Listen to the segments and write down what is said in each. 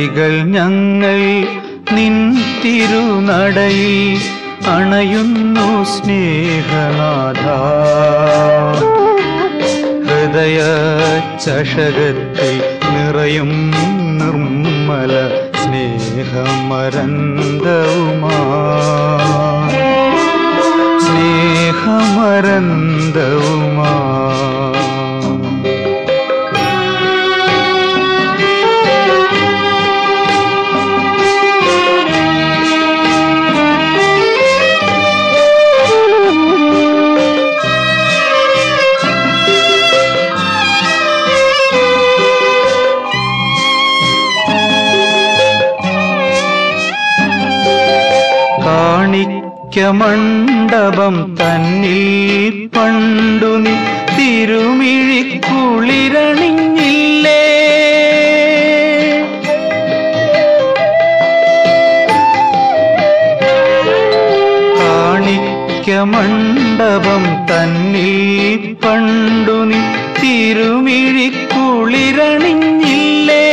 അഗതികൾ ഞങ്ങൾ നിൻ തിരുനടയിൽ അണയുന്നു സ്നേഹനാഥ ഹൃദയ ചഷകത്തിൽ നിറയും നിർമ്മല സ്നേഹമരന്തവുമാ സ്നേഹമരന്തവുമാ കാണിക്കമണ്ഡപം തന്നിൽ പണ്ടു നീ തിരുമിഴിക്കുളിരണിഞ്ഞില്ലേ കാണിക്കമണ്ഡപം തന്നിൽ പണ്ടു നീ തിരുമിഴിക്കുളിരണിഞ്ഞില്ലേ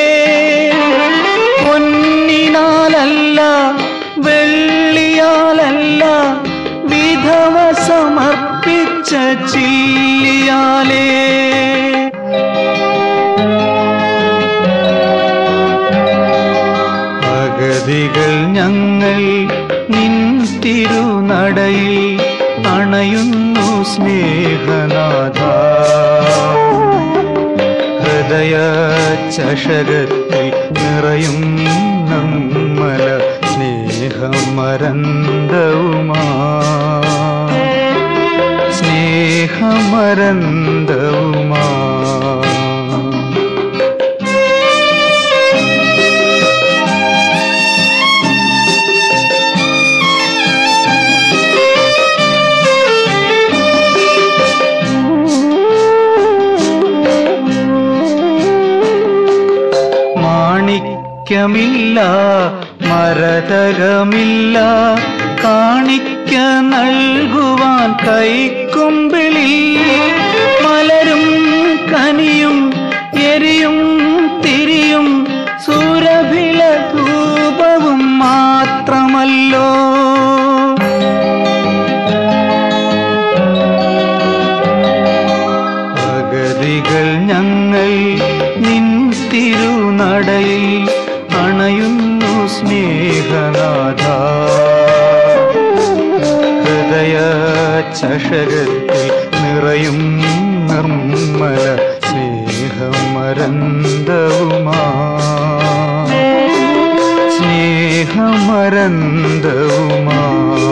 പൊന്നിനാലല്ല വെള്ളിയാലല്ല വിധവ സമർപ്പിച്ച ചില്ലിയാലേ അഗതികൾ ഞങ്ങൾ നിൻ തിരുനടയിൽ അണയുന്നു സ്നേഹനാഥ ഹൃദയ ചഷകത്തിൽ നിറയും നമ്മല സ്നേഹമരന്തവുമാ സ്നേഹമരന്തവുമാ മാണിക്യമില്ല മരതകമില്ല കാണിക്ക നൽകുവാൻ കൈക്കൊമ്പിളിൽ മലരും കനിയും എരിയും തിരിയും സുരഭില ധൂപവും മാത്രമല്ലോ അഗതികൾ ഞങ്ങൾ നിൻ തിരുനടയിൽ അണയുന്നു സ്നേഹനാഥ ഹൃദയ ചഷകത്തിൽ നിറയും നിർമ്മല സ്നേഹമരന്തവുമാ സ്നേഹമരന്തവുമാ